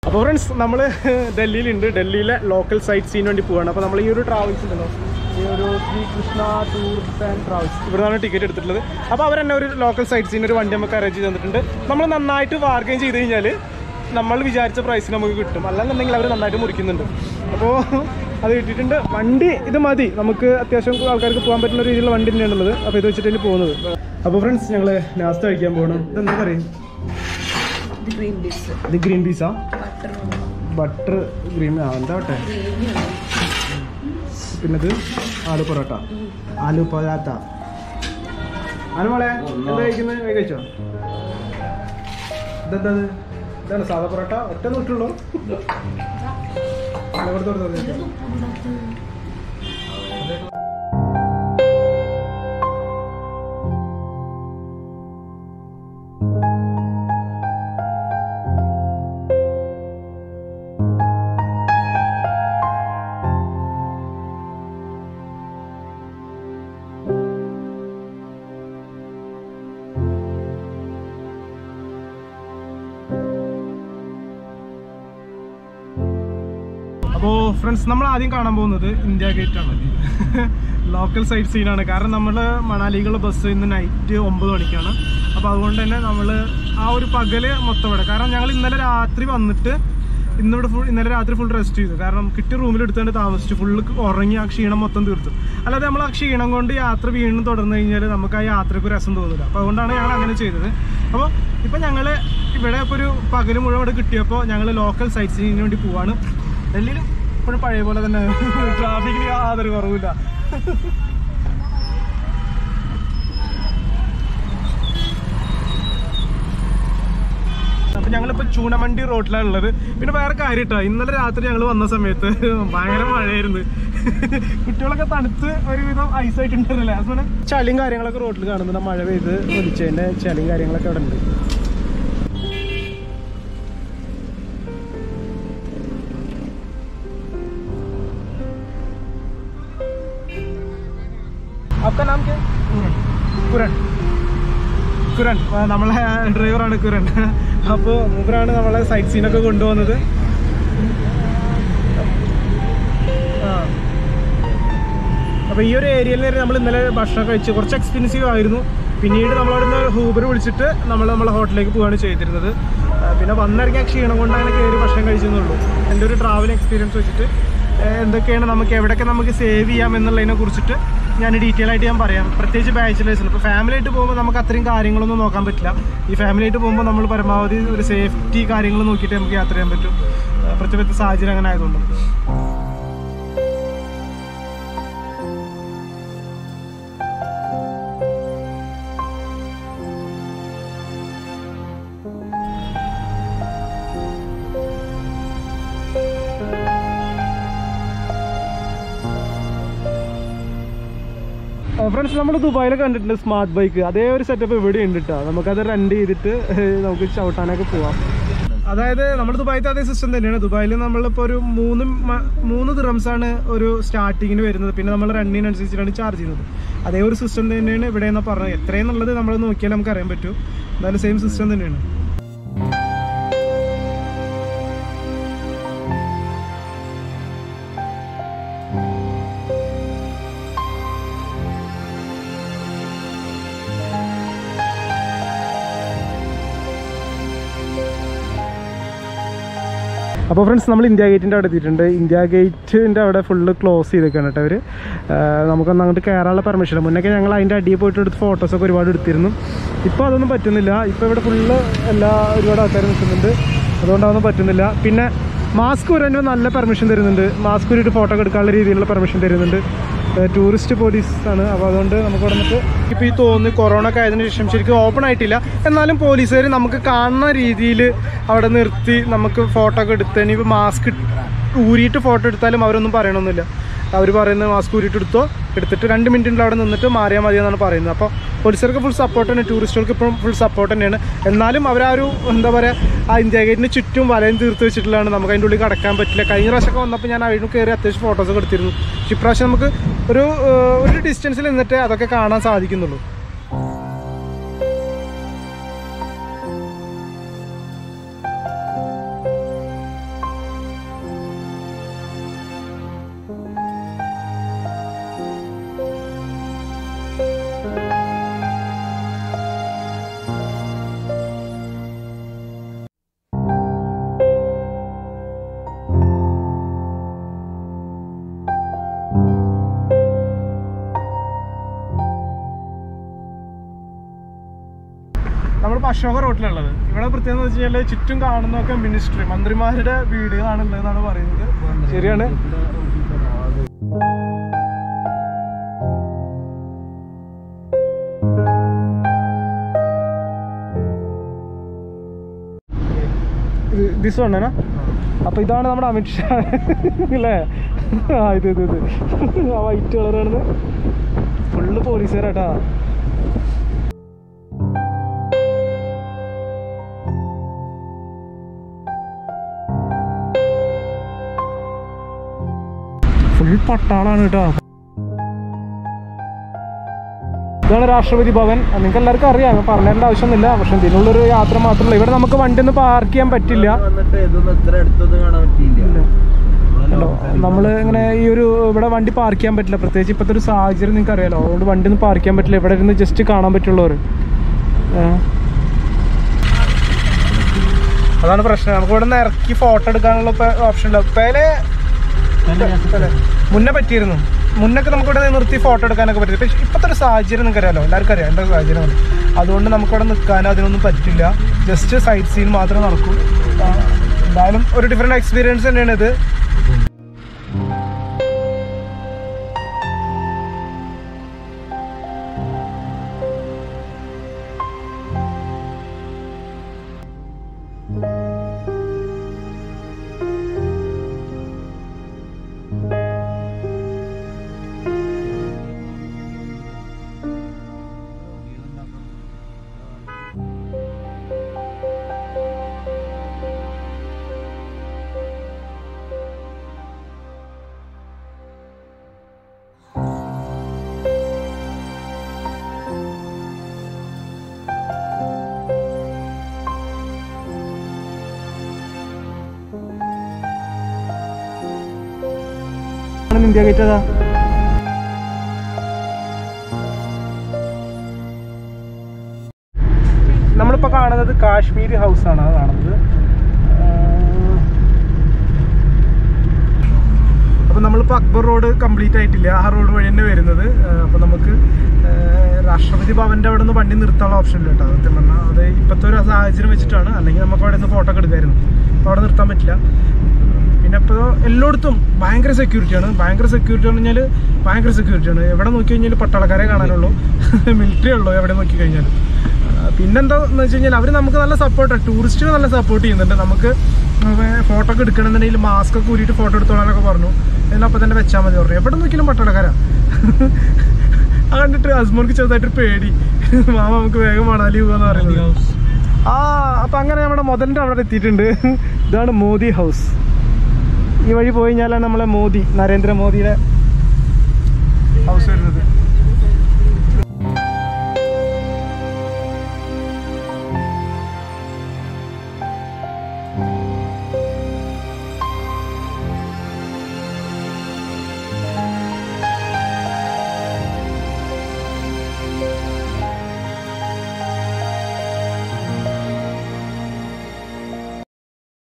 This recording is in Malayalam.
അപ്പോൾ ഫ്രണ്ട്സ് നമ്മൾ ഡൽഹിയിലുണ്ട് ഡൽഹിയിലെ ലോക്കൽ സൈറ്റ് സീന് വേണ്ടി പോവാണ് അപ്പോൾ നമ്മൾ ഈ ഒരു ട്രാവൽസ് ഉണ്ടല്ലോ ഈ ഒരു Sri Krishna tourist and travels ഇവിടെ നിന്നാണ് ടിക്കറ്റ് എടുത്തിട്ടുള്ളത് അപ്പോൾ അവർ തന്നെ ഒരു ലോക്കൽ സൈറ്റ് സീൻ ഒരു വണ്ടി നമുക്ക് അറേഞ്ച് ചെയ്ത് തന്നിട്ടുണ്ട് നമ്മൾ നന്നായിട്ട് ബാർഗൈൻ ചെയ്ത് കഴിഞ്ഞാൽ നമ്മൾ വിചാരിച്ച പ്രൈസിന് നമുക്ക് കിട്ടും അല്ലാന്നുണ്ടെങ്കിൽ അവർ നന്നായിട്ട് മുറിക്കുന്നുണ്ട് അപ്പോൾ അത് കിട്ടിയിട്ടുണ്ട് വണ്ടി ഇത് മതി നമുക്ക് അത്യാവശ്യം ആൾക്കാർക്ക് പോകാൻ പറ്റുന്ന രീതിയിലുള്ള വണ്ടി തന്നെയാണുള്ളത് അപ്പോൾ ഇത് വെച്ചിട്ടാണ് പോകുന്നത് അപ്പോൾ ഫ്രണ്ട്സ് ഞങ്ങൾ നാസ്ത കഴിക്കാൻ പോകണം ഇതെന്താ പറയും ഇത് ഗ്രീൻ പീസ് ഇത് ഗ്രീൻ പീസാ ബട്ടർ ബട്ടർ ഗ്രീൻ ആ എന്താ വട്ടെ പിന്നെ ഇത് ആലു പൊറോട്ട ആലു പൊറാത്ത അനുമോളെ എന്താ കഴിക്കുന്നത് വേഗം കഴിച്ചോ ഇതെന്താ ഇത്? ഇതാണ് സാധാ പൊറോട്ട ഒറ്റ നോട്ടുള്ളൂ കൊടുത്തു കൊടുത്തു അപ്പോൾ ഫ്രണ്ട്സ് നമ്മൾ ആദ്യം കാണാൻ പോകുന്നത് ഇന്ത്യ ഗേറ്റ് ആണ് ലോക്കൽ സൈറ്റ് സീനാണ് കാരണം നമ്മൾ മണാലിക്കുള്ള ബസ് ഇന്ന് നൈറ്റ് ഒമ്പത് മണിക്കാണ് അപ്പോൾ അതുകൊണ്ട് തന്നെ നമ്മൾ ആ ഒരു പകല് മൊത്തം ഇവിടെ കാരണം ഞങ്ങൾ ഇന്നലെ രാത്രി വന്നിട്ട് ഇന്നിവിടെ ഫുൾ ഇന്നലെ രാത്രി ഫുൾ റെസ്റ്റ് ചെയ്തു കാരണം കിട്ടിയ റൂമിൽ എടുത്തുകൊണ്ട് താമസിച്ചു ഫുള്ള് ഉറങ്ങി ആ ക്ഷീണം മൊത്തം തീർത്തു അല്ലാതെ നമ്മൾ ആ ക്ഷീണം കൊണ്ട് യാത്ര വീണ്ടും തുടർന്നു കഴിഞ്ഞാൽ നമുക്ക് ആ യാത്രയ്ക്ക് ഒരു രസം തോന്നില്ല അപ്പോൾ അതുകൊണ്ടാണ് ഞങ്ങൾ അങ്ങനെ ചെയ്തത് അപ്പോൾ ഇപ്പം ഞങ്ങൾ ഇവിടെ ഇപ്പോൾ ഒരു പകല് മുഴുവൻ ഇവിടെ കിട്ടിയപ്പോൾ ഞങ്ങൾ ലോക്കൽ സൈറ്റ് സീനിന് വേണ്ടി പോവാണ് ഡൽഹിയിലും ഇപ്പോഴും പഴയ പോലെ തന്നെ ട്രാഫിക്കിന് യാതൊരു കുറവില്ല അപ്പൊ ഞങ്ങളിപ്പോ ചൂനമണ്ടി റോഡിലാണ് ഉള്ളത് പിന്നെ വേറെ കാര്യം കേട്ടോ ഇന്നലെ രാത്രി ഞങ്ങൾ വന്ന സമയത്ത് ഭയങ്കര മഴയായിരുന്നു കുട്ടികളൊക്കെ തണുത്ത് ഒരുവിധം ഐസായിട്ടുണ്ടായിരുന്നില്ലേ അതുപോലെ ചളിയും കാര്യങ്ങളൊക്കെ റോഡിൽ കാണുന്നുണ്ട് മഴ പെയ്ത് ഒലിച്ചതിന്റെ ചളിയും കാര്യങ്ങളൊക്കെ അവിടെ ഉണ്ട് आपका नाम क्या കുരൺ കുരൺ ആ, നമ്മളെ ഡ്രൈവറാണ് കുരൺ അപ്പോൾ മൂപ്പരാണ് നമ്മളെ സൈറ്റ് സീനൊക്കെ കൊണ്ടുപോകുന്നത് ആ അപ്പോൾ ഈ ഒരു ഏരിയയിൽ നമ്മൾ ഇന്നലെ ഭക്ഷണം കഴിച്ച് കുറച്ച് എക്സ്പെൻസീവ് ആയിരുന്നു പിന്നീട് നമ്മളവിടുന്ന് ഹൂബർ വിളിച്ചിട്ട് നമ്മൾ നമ്മളെ ഹോട്ടലിലേക്ക് പോവുകയാണ് ചെയ്തിരുന്നത് ആ, പിന്നെ വന്നിറങ്ങിയ ക്ഷീണം കൊണ്ട് അങ്ങനെ കയറി ഭക്ഷണം കഴിച്ചെന്നുള്ളൂ എൻ്റെ ഒരു ട്രാവൽ എക്സ്പീരിയൻസ് വെച്ചിട്ട് ആ, എന്തൊക്കെയാണ് നമുക്ക് എവിടെയൊക്കെ നമുക്ക് സേവ് ചെയ്യാം എന്നുള്ളതിനെ കുറിച്ചിട്ട് ഞാൻ ഡീറ്റെയിൽ ആയിട്ട് ഞാൻ പറയാം പ്രത്യേകിച്ച് ബാച്ചിലേഴ്സിന് ഇപ്പോൾ ഫാമിലി ആയിട്ട് പോകുമ്പോൾ നമുക്ക് അത്രയും കാര്യങ്ങളൊന്നും നോക്കാൻ പറ്റില്ല ഈ ഫാമിലി ആയിട്ട് പോകുമ്പോൾ നമ്മൾ പരമാവധി ഒരു സേഫ്റ്റി കാര്യങ്ങൾ നോക്കിയിട്ട് നമുക്ക് യാത്ര ചെയ്യാൻ പറ്റും ആ, പ്രത്യേകിച്ച് സാഹചര്യം അങ്ങനെ ആയതുകൊണ്ട് ഫ്രണ്ട്സ് നമ്മൾ ദുബായിൽ കണ്ടിട്ടുണ്ട് സ്മാർട്ട് ബൈക്ക് അതേ ഒരു സെറ്റപ്പ് ഇവിടെ ഉണ്ട് കേട്ടോ നമുക്കത് റെന്റ് ചെയ്തിട്ട് ഏഹ്, നമുക്ക് ചവിട്ടാനൊക്കെ പോവാം അതായത് നമ്മൾ ദുബായിത്തെ അതേ സിസ്റ്റം തന്നെയാണ് ദുബായിൽ നമ്മളിപ്പോൾ ഒരു മൂന്ന് മ- മൂന്ന് ദിറംസ് ആണ് ഒരു സ്റ്റാർട്ടിങ്ങിന് വരുന്നത് പിന്നെ നമ്മൾ റണ്ണിനനുസരിച്ചിട്ടാണ് ചാർജ് ചെയ്യുന്നത് അതേ ഒരു സിസ്റ്റം തന്നെയാണ് ഇവിടെ എന്ന് പറഞ്ഞത് എത്രയെന്നുള്ളത് നമ്മൾ നോക്കിയാൽ നമുക്ക് അറിയാൻ പറ്റും എന്തായാലും സെയിം സിസ്റ്റം തന്നെയാണ് അപ്പോൾ ഫ്രണ്ട്സ് നമ്മൾ ഇന്ത്യ ഗേറ്റിൻ്റെ അവിടെ എത്തിയിട്ടുണ്ട് ഇന്ത്യ ഗേറ്റിൻ്റെ അവിടെ ഫുള്ള് ക്ലോസ് ചെയ്തേക്കാണ് കേട്ടോ അവർ നമുക്കൊന്ന് അങ്ങോട്ട് കയറാനുള്ള പെർമിഷൻ മുന്നൊക്കെ ഞങ്ങൾ അതിൻ്റെ അടിയിൽ പോയിട്ട് എടുത്ത് ഫോട്ടോസൊക്കെ ഒരുപാട് എടുത്തിരുന്നു ഇപ്പോൾ അതൊന്നും പറ്റുന്നില്ല ഇപ്പോൾ ഇവിടെ ഫുള്ള് എല്ലാ ഒരുപാട് ആൾക്കാർ നിൽക്കുന്നുണ്ട് അതുകൊണ്ട് അതൊന്നും പറ്റുന്നില്ല പിന്നെ മാസ്ക് വരാൻ നല്ല പെർമിഷൻ തരുന്നുണ്ട് മാസ്ക് ഊരിയിട്ട് ഫോട്ടോ എടുക്കാനുള്ള രീതിയിലുള്ള പെർമിഷൻ തരുന്നുണ്ട് ടൂറിസ്റ്റ് പോലീസ് ആണ് അപ്പോൾ അതുകൊണ്ട് നമുക്ക് വന്നിട്ട് ഇപ്പോൾ ഈ തോന്നുന്നു കൊറോണ ഒക്കെ ആയതിനു ശേഷം ശരിക്കും ഓപ്പൺ ആയിട്ടില്ല എന്നാലും പോലീസുകാർ നമുക്ക് കാണുന്ന രീതിയിൽ അവിടെ നിർത്തി നമുക്ക് ഫോട്ടോ ഒക്കെ എടുത്ത് ഇനിയിപ്പോൾ മാസ്ക് ഊരിയിട്ട് ഫോട്ടോ എടുത്താലും അവരൊന്നും പറയണമെന്നില്ല അവർ പറയുന്നത് മാസ്ക് ഊരിയിട്ട് എടുത്തോ എടുത്തിട്ട് രണ്ട് മിനിറ്റിൻ്റെ അവിടെ നിന്നിട്ട് മാറിയാൽ മതി എന്നാണ് പറയുന്നത് അപ്പോൾ പോലീസുകാർക്ക് ഫുൾ സപ്പോർട്ട് തന്നെ ടൂറിസ്റ്റുകൾക്ക് ഇപ്പം ഫുൾ സപ്പോർട്ട് തന്നെയാണ് എന്നാലും അവർ ആ ഒരു എന്താ പറയുക ആ ഇന്ത്യ ഗേറ്റിന് ചുറ്റും വലയം തീർത്ത് വെച്ചിട്ടുള്ളതാണ് നമുക്ക് അതിൻ്റെ ഉള്ളിൽ കടക്കാൻ പറ്റില്ല കഴിഞ്ഞ പ്രാവശ്യമൊക്കെ വന്നപ്പോൾ ഞാൻ അവിടെ കയറി അത്യാവശ്യം ഫോട്ടോസൊക്കെ എടുത്തിരുന്നു പക്ഷേ ഇപ്രാവശ്യം നമുക്ക് ഒരു ഏഹ്, ഒരു ഡിസ്റ്റൻസിൽ നിന്നിട്ട് അതൊക്കെ കാണാൻ സാധിക്കുന്നുള്ളൂ അശോക റോട്ടിലുള്ളത് ഇവിടെ പ്രത്യേകത എന്ന് വെച്ച് കഴിഞ്ഞാൽ ചുറ്റും കാണുന്നതൊക്കെ മിനിസ്ട്രി മന്ത്രിമാരുടെ വീടുകളാണ് ഉള്ളതെന്നാണ് പറയുന്നത് ശരിയാണ് ദിസ് വണ്ണേനാ അപ്പൊ ഇതാണ് നമ്മുടെ അമിത്ഷാ അല്ലേ ആ ഇത് ഇത് ഇത് ആ വൈറ്റ് കളറാണ് ഫുള്ള് പോലീസുകാരാട്ടാ ഫുൾ പട്ടാളാണ് കേട്ടോ ഇതാണ് രാഷ്ട്രപതി ഭവൻ നിങ്ങൾക്ക് എല്ലാവർക്കും അറിയാം പറഞ്ഞേണ്ട ആവശ്യമൊന്നുമില്ല പക്ഷെ ഇതിനുള്ളൊരു യാത്ര മാത്രമല്ല ഇവിടെ നമുക്ക് വണ്ടി ഒന്നും പാർക്ക് ചെയ്യാൻ പറ്റില്ല വന്നിട്ട് ഇതൊന്നും ഇത്ര അടുത്തൊന്നും കാണാൻ പറ്റിയില്ല കണ്ടോ നമ്മൾ ഇങ്ങനെ ഈ ഒരു ഇവിടെ വണ്ടി പാർക്ക് ചെയ്യാൻ പറ്റില്ല പ്രത്യേകിച്ച് ഇപ്പോഴത്തെ ഒരു സാഹചര്യം നിങ്ങൾക്ക് അറിയാലോ അതുകൊണ്ട് വണ്ടി ഒന്നും പാർക്ക് ചെയ്യാൻ പറ്റില്ല ഇവിടെ ഇരുന്ന് ജസ്റ്റ് കാണാൻ പറ്റുള്ളവർ അതാണ് പ്രശ്നം നമുക്ക് ഇവിടെ നിന്ന് ഇറക്കി ഫോട്ടോ എടുക്കാനുള്ള ഓപ്ഷൻ ഇല്ല പേലെ അല്ലേ? മുന്നേ പറ്റിയിരുന്നു മുന്നൊക്കെ നമുക്ക് ഇവിടെ നിർത്തി ഫോട്ടോ എടുക്കാനൊക്കെ പറ്റും പക്ഷേ ഇപ്പോഴത്തെ ഒരു സാഹചര്യം നിങ്ങൾക്ക് അറിയാലോ എല്ലാവർക്കും അറിയാം എന്താ സാഹചര്യം എന്ന്. അതുകൊണ്ട് നമുക്കിവിടെ നിൽക്കാനോ അതിനൊന്നും പറ്റില്ല ജസ്റ്റ് സൈറ്റ് സീൻ മാത്രമേ നടക്കൂ ആ, എന്തായാലും ഒരു ഡിഫറെൻറ്റ് എക്സ്പീരിയൻസ് തന്നെയാണ് ഇത് ആണ് ഇന്ത്യ ഗേറ്റ് അതാ നമ്മളിപ്പോൾ കാണുന്നത് കാശ്മീരി ഹൗസ് ആണ് അത് കാണുന്നത് അപ്പോൾ നമ്മളിപ്പോൾ അക്ബർ റോഡ് കംപ്ലീറ്റ് ആയിട്ടില്ല ആ റോഡ് വഴി തന്നെ വരുന്നത് അപ്പോൾ നമുക്ക് ആ, രാഷ്ട്രപതി ഭവൻ്റെ അവിടെ നിന്ന് വണ്ടി നിർത്താനുള്ള ഓപ്ഷൻ ഇല്ല കേട്ടോ സത്യം പറഞ്ഞാൽ അത് ഇപ്പോഴത്തെ ഒരു സാഹചര്യം വെച്ചിട്ടാണ് അല്ലെങ്കിൽ നമുക്ക് അവിടെ നിന്ന് ഫോട്ടോ ഒക്കെ എടുക്കായിരുന്നു അപ്പോൾ അവിടെ നിർത്താൻ പറ്റില്ല പിന്നെ ഇപ്പോൾ എല്ലായിടത്തും ഭയങ്കര സെക്യൂരിറ്റിയാണ് ഭയങ്കര സെക്യൂരിറ്റി എന്ന് പറഞ്ഞാൽ ഭയങ്കര സെക്യൂരിറ്റിയാണ് എവിടെ നോക്കി കഴിഞ്ഞാൽ പട്ടാളക്കാരെ കാണാനുള്ളൂ മിലിറ്ററി ഉള്ളൂ എവിടെ നോക്കി കഴിഞ്ഞാൽ പിന്നെന്താന്ന് വെച്ച് കഴിഞ്ഞാൽ അവർ നമുക്ക് നല്ല സപ്പോർട്ടാണ് ടൂറിസ്റ്റിന് നല്ല സപ്പോർട്ട് ചെയ്യുന്നുണ്ട് നമുക്ക് ഫോട്ടോ ഒക്കെ എടുക്കണമെന്നുണ്ടെങ്കിൽ മാസ്ക് ഒക്കെ ഊരിയിട്ട് ഫോട്ടോ എടുത്തോളാനൊക്കെ പറഞ്ഞു എന്നപ്പോൾ തന്നെ വെച്ചാൽ മതി പറഞ്ഞു എവിടെ നോക്കിയാലും പട്ടാളക്കാരാ അത് കണ്ടിട്ട് ഹസ്ബൻഡ്ക്ക് ചെറുതായിട്ട് പേടി മാമ നമുക്ക് വേഗം മണാലി പോകാന്ന് പറയുന്നത് ആ അപ്പൊ അങ്ങനെ നമ്മുടെ മുതലിന്റെ അവിടെ എത്തിയിട്ടുണ്ട് ഇതാണ് മോദി ഹൗസ് ഈ വഴി പോയി കഴിഞ്ഞാലാണ് നമ്മളെ മോദി നരേന്ദ്രമോദിയുടെ ഹൗസ് വരുന്നത്